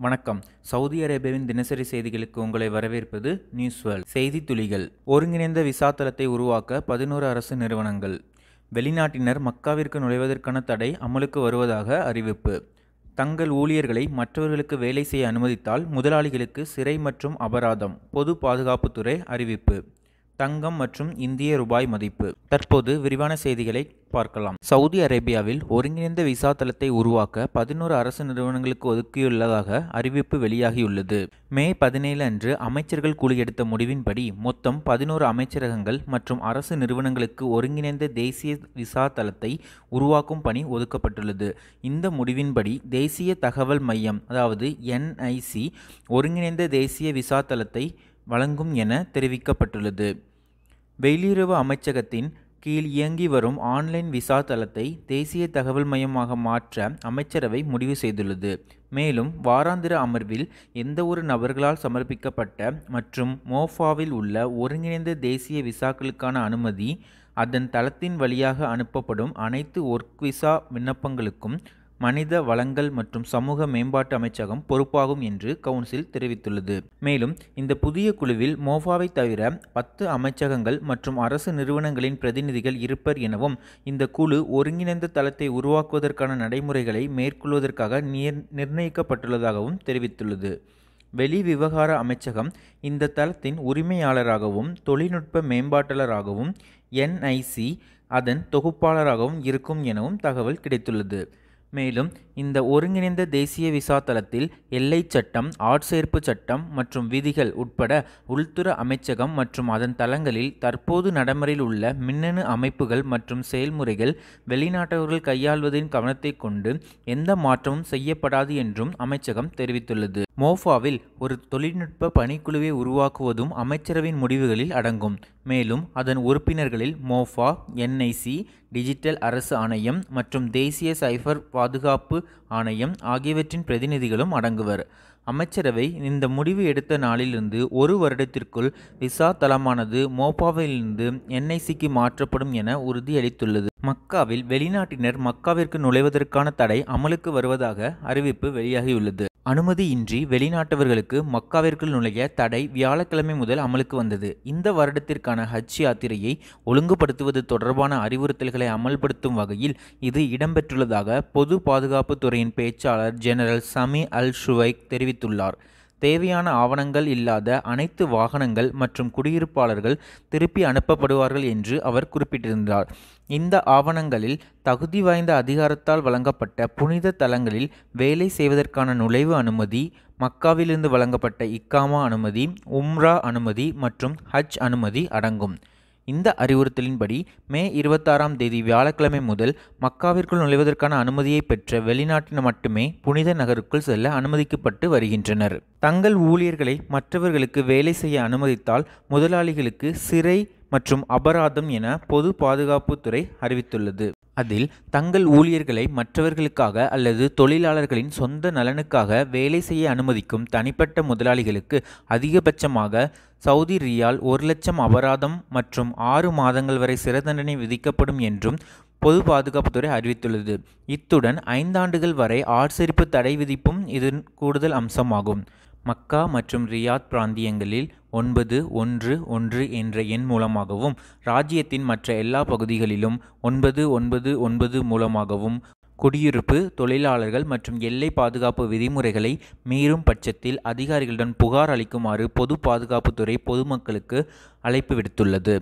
வணக்கம் சவுதி அரேபியாவின் தினசரி செய்திகளுக்கு உங்களை வரவேற்பது நியூஸ் வேர்ல்ட் செய்தி துளிகள் ஒருங்கிணைந்த விசா தளத்தை உருவாக்க பதினோரு அரசு நிறுவனங்கள் வெளிநாட்டினர் மக்காவிற்கு நுழைவதற்கான தடை அமலுக்கு வருவதாக அறிவிப்பு தங்கள் ஊழியர்களை மற்றவர்களுக்கு வேலை செய்ய அனுமதித்தால் முதலாளிகளுக்கு சிறை மற்றும் அபராதம் பொது பாதுகாப்புத்துறை அறிவிப்பு தங்கம் மற்றும் இந்திய ரூபாய் மதிப்பு தற்போது விரிவான செய்திகளை பார்க்கலாம் சவுதி அரேபியாவில் ஒருங்கிணைந்த விசா தளத்தை உருவாக்க பதினோரு அரசு நிறுவனங்களுக்கு ஒதுக்கியுள்ளதாக அறிவிப்பு வெளியாகியுள்ளது மே பதினேழு அன்று அமைச்சர்கள் குழு எடுத்த முடிவின்படி மொத்தம் பதினோரு அமைச்சரகங்கள் மற்றும் அரசு நிறுவனங்களுக்கு ஒருங்கிணைந்த தேசிய விசா தளத்தை உருவாக்கும் பணி ஒதுக்கப்பட்டுள்ளது இந்த முடிவின்படி தேசிய தகவல் மையம் அதாவது என்ஐசி ஒருங்கிணைந்த தேசிய விசா தளத்தை வழங்கும் என தெரிவிக்கப்பட்டுள்ளது வெளியுறவு அமைச்சகத்தின் கீழ் இயங்கி வரும் ஆன்லைன் விசா தளத்தை தேசிய தகவல் மையமாக மாற்ற அமைச்சரவை முடிவு செய்துள்ளது மேலும் வாராந்திர அமர்வில் எந்தவொரு நபர்களால் சமர்ப்பிக்கப்பட்ட மற்றும் மோஃபாவில் உள்ள ஒருங்கிணைந்த தேசிய விசாக்களுக்கான அனுமதி அதன் தளத்தின் வழியாக அனுப்பப்படும் அனைத்து ஒர்க் விசா விண்ணப்பங்களுக்கும் மனித வளங்கள் மற்றும் சமூக மேம்பாட்டு அமைச்சகம் பொறுப்பாகும் என்று கவுன்சில் தெரிவித்துள்ளது மேலும் இந்த புதிய குழுவில் மோஃபாவை தவிர பத்து அமைச்சகங்கள் மற்றும் அரசு நிறுவனங்களின் பிரதிநிதிகள் இருப்பர் எனவும் இந்த குழு ஒருங்கிணைந்த தளத்தை உருவாக்குவதற்கான நடைமுறைகளை மேற்கொள்வதற்காக நிர் நிர்ணயிக்கப்பட்டுள்ளதாகவும் தெரிவித்துள்ளது வெளி விவகார அமைச்சகம் இந்த தளத்தின் உரிமையாளராகவும் தொழில்நுட்ப மேம்பாட்டாளராகவும் என்ஐசி அதன் தொகுப்பாளராகவும் இருக்கும் எனவும் தகவல் கிடைத்துள்ளது மேலும் இந்த ஒருங்கிணைந்த தேசிய விசா தளத்தில் எல்லை சட்டம் ஆட்சேர்ப்பு சட்டம் மற்றும் விதிகள் உட்பட உள்துறை அமைச்சகம் மற்றும் அதன் தளங்களில் தற்போது நடைமுறையில் உள்ள மின்னணு அமைப்புகள் மற்றும் செயல்முறைகள் வெளிநாட்டவர்கள் கையாள்வதின் கவனத்தை கொண்டு எந்த மாற்றமும் செய்யப்படாது என்றும் அமைச்சகம் தெரிவித்துள்ளது மோஃபாவில் ஒரு தொழில்நுட்ப பணிக்குழுவை உருவாக்குவதும் அமைச்சரவின் முடிவுகளில் அடங்கும் மேலும் அதன் உறுப்பினர்களில் மோஃபா என்ஐசி டிஜிட்டல் அரசு ஆணையம் மற்றும் தேசிய சைபர் பாதுகாப்பு ஆணையம் ஆகியவற்றின் பிரதிநிதிகளும் அடங்குவர் அமைச்சரவை இந்த முடிவு எடுத்த நாளிலிருந்து ஒரு வருடத்திற்குள் விசா தளமானது மோப்பாவிலிருந்து என்ஐசிக்கு மாற்றப்படும் என உறுதியளித்துள்ளது மக்காவில் வெளிநாட்டினர் மக்காவிற்கு நுழைவதற்கான தடை அமலுக்கு வருவதாக அறிவிப்பு வெளியாகியுள்ளது அனுமதியின்றி வெளிநாட்டவர்களுக்கு மக்காவிற்குள் நுழைய தடை வியாழக்கிழமை முதல் அமலுக்கு வந்தது இந்த வருடத்திற்கான ஹஜ் யாத்திரையை ஒழுங்குபடுத்துவது தொடர்பான அறிவுறுத்தல்களை அமல்படுத்தும் வகையில் இது இடம்பெற்றுள்ளதாக பொது பாதுகாப்பு துறையின் பேச்சாளர் ஜெனரல் சமி அல் ஷுவைக் தெரிவித்துள்ளார் தேவையான ஆவணங்கள் இல்லாத அனைத்து வாகனங்கள் மற்றும் குடியிருப்பாளர்கள் திருப்பி அனுப்பப்படுவார்கள் என்று அவர் குறிப்பிட்டிருந்தார் இந்த ஆவணங்களில் தகுதி வாய்ந்த அதிகாரத்தால் வழங்கப்பட்ட புனித தலங்களில் வேலை செய்வதற்கான நுழைவு அனுமதி மக்காவிலிருந்து வழங்கப்பட்ட இக்காமா அனுமதி உம்ரா அனுமதி மற்றும் ஹஜ் அனுமதி அடங்கும் இந்த அறிவுறுத்தலின்படி மே இருபத்தாறாம் தேதி வியாழக்கிழமை முதல் மக்காவிற்குள் நுழைவதற்கான அனுமதியை பெற்ற வெளிநாட்டினர் மட்டுமே புனித நகருக்குள் செல்ல அனுமதிக்கப்பட்டு வருகின்றனர் தங்கள் ஊழியர்களை மற்றவர்களுக்கு வேலை செய்ய அனுமதித்தால் முதலாளிகளுக்கு சிறை மற்றும் அபராதம் என பொது பாதுகாப்புத்துறை அறிவித்துள்ளது அதில் தங்கள் ஊழியர்களை மற்றவர்களுக்காக அல்லது தொழிலாளர்களின் சொந்த நலனுக்காக வேலை செய்ய அனுமதிக்கும் தனிப்பட்ட முதலாளிகளுக்கு அதிகபட்சமாக சவுதி ரியால் ஒரு லட்சம் அபராதம் மற்றும் ஆறு மாதங்கள் வரை சிறை தண்டனை விதிக்கப்படும் என்றும் பொது பாதுகாப்புத்துறை அறிவித்துள்ளது இத்துடன் ஐந்தாண்டுகள் வரை ஆட்சேர்ப்பு தடை விதிப்பும் இதன் கூடுதல் அம்சமாகும் மக்கா மற்றும் ரியாத் பிராந்தியங்களில் ஒன்பது ஒன்று ஒன்று என்ற எண் மூலமாகவும் ராஜ்யத்தின் மற்ற எல்லா பகுதிகளிலும் ஒன்பது ஒன்பது ஒன்பது மூலமாகவும் குடியிருப்பு தொழிலாளர்கள் மற்றும் எல்லை பாதுகாப்பு விதிமுறைகளை மீறும் பட்சத்தில் அதிகாரிகளுடன் புகார் அளிக்குமாறு பொது பாதுகாப்புத்துறை பொதுமக்களுக்கு அழைப்பு விடுத்துள்ளது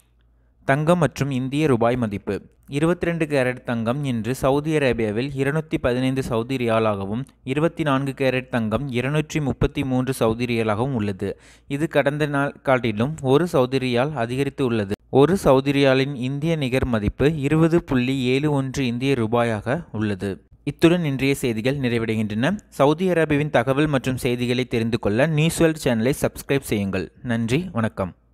தங்கம் மற்றும் இந்திய ரூபாய் மதிப்பு இருபத்தி ரெண்டு கேரட் தங்கம் இன்று சவுதி அரேபியாவில் இருநூற்றி பதினைந்து சவுதி ரியாலாகவும் இருபத்தி நான்கு கேரட் தங்கம் இருநூற்றி முப்பத்தி மூன்று சவுதி ரியாலாகவும் உள்ளது இது கடந்த நாள் காட்டிலும் ஒரு சவுதி ரியால் அதிகரித்து உள்ளது ஒரு சவுதி ரியாலின் இந்திய நிகர் மதிப்பு இருபது புள்ளி ஏழு ஒன்று இந்திய ரூபாயாக உள்ளது இத்துடன் இன்றைய செய்திகள் நிறைவடைகின்றன சவுதி அரேபியாவின் தகவல் மற்றும் செய்திகளை தெரிந்து கொள்ள நியூஸ் வேர்ல்ட் சேனலை சப்ஸ்கிரைப் செய்யுங்கள் நன்றி வணக்கம்